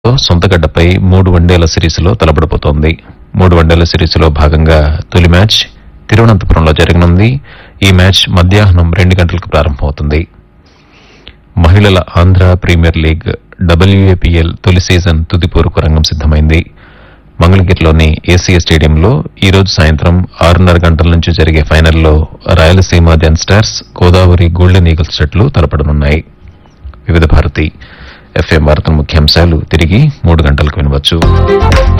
సొంతగడ్డపై మూడు వన్డేల సిరీస్లో తలపడబోతోంది మూడు వన్డేల సిరీస్లో భాగంగా తొలి మ్యాచ్ తిరువనంతపురంలో జరగనుంది ఈ మ్యాచ్ మధ్యాహ్నం రెండు గంటలకు ప్రారంభమవుతుంది మహిళల ఆంధ్ర ప్రీమియర్ లీగ్ డబ్ల్యూఏపీఎల్ తొలి సీజన్ తుది పోరుకు రంగం సిద్దమైంది మంగళగిరిలోని ఏసీఏ స్టేడియంలో ఈ రోజు సాయంత్రం ఆరున్నర గంటల నుంచి జరిగే ఫైనల్లో Rayalaseema den stars Godavari golden eagles జట్లు తలపడనున్నాయి వివిధ భారతి ఎఫ్ఎం వార్తల ముఖ్యాంశాలు తిరిగి మూడు గంటలకు వినవచ్చు